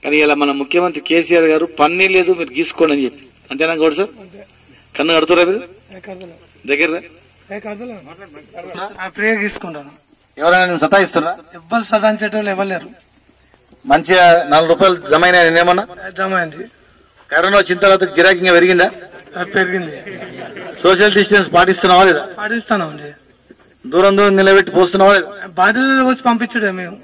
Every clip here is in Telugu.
కానీ ఇలా మన ముఖ్యమంత్రి కేసీఆర్ గారు పన్నీ లేదు మీరు గీసుకోండి అని చెప్పి అంతేనా గౌడ్ సార్ కన్ను కడుతురా మీరు దగ్గర ఫ్రీగా తీసుకుంటాను ఎవరైనా నేను సతాయిస్తున్నా ఎవ్వరు సదాంచేటోళ్ళు ఇవ్వలేరు మంచిగా నాలుగు రూపాయలు జమ అయినా ఏమన్నా జమ అయింది కరోనా వచ్చిన తర్వాత గిరాకీ ఇంకా పెరిగిందా అది పెరిగింది సోషల్ డిస్టెన్స్ పాటిస్తున్నావా లేదా పాటిస్తాను అండి దూరం దూరం నిలబెట్టి పోస్తున్నావా లేదా బాటిల్లో వచ్చి పంపించుడే మేము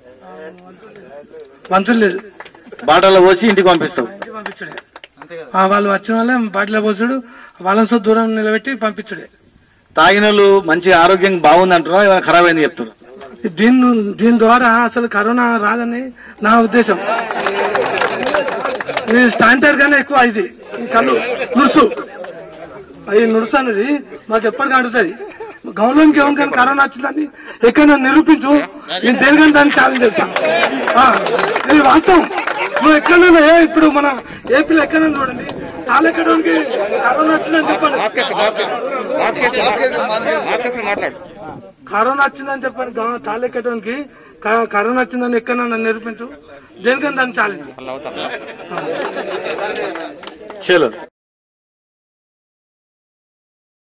మంతులు లేదు బాటలో పోసి ఇంటికి పంపిస్తావు ఇంటికి పంపించుడే ఆ, వాళ్ళు వచ్చిన వాళ్ళే బాటిలో పోసుడు వాళ్ళని సో దూరం నిలబెట్టి పంపించుడే తాగిన వాళ్ళు మంచిగా ఆరోగ్యం బాగుంది అంటున్నా ఏమైనా ఖరాబ్ అయింది చెప్తున్నారు దీని దీని ద్వారా అసలు కరోనా రాదని నా ఉద్దేశం ఈ స్టాండర్డ్ గానే ఎక్కువ ఇది ఈ కళ్ళు నురుసు ఈ నురుసు అనేది మాకు ఎప్పటికీ అడుగుతుంది గవర్నమెంట్ ఏమో కానీ కరోనా వచ్చిందని ఎక్కడైనా నిరూపించు నేను దేనికని దాన్ని ఛాలెంజ్ చేస్తాను ఆ, ఇది వాస్తవం నువ్వు ఎక్కడైనా ఏ- ఇప్పుడు మన ఏపీలో ఎక్కడైనా చూడండి తాలెక్కడానికి కరోనా వచ్చిందని చెప్పండి కరోనా వచ్చిందని చెప్పండి గవ- తాళెక్కడానికి క- కరోనా వచ్చిందని ఎక్కడైనా నిరూపించు దేనికని దాన్ని ఛాలెంజ్ చలో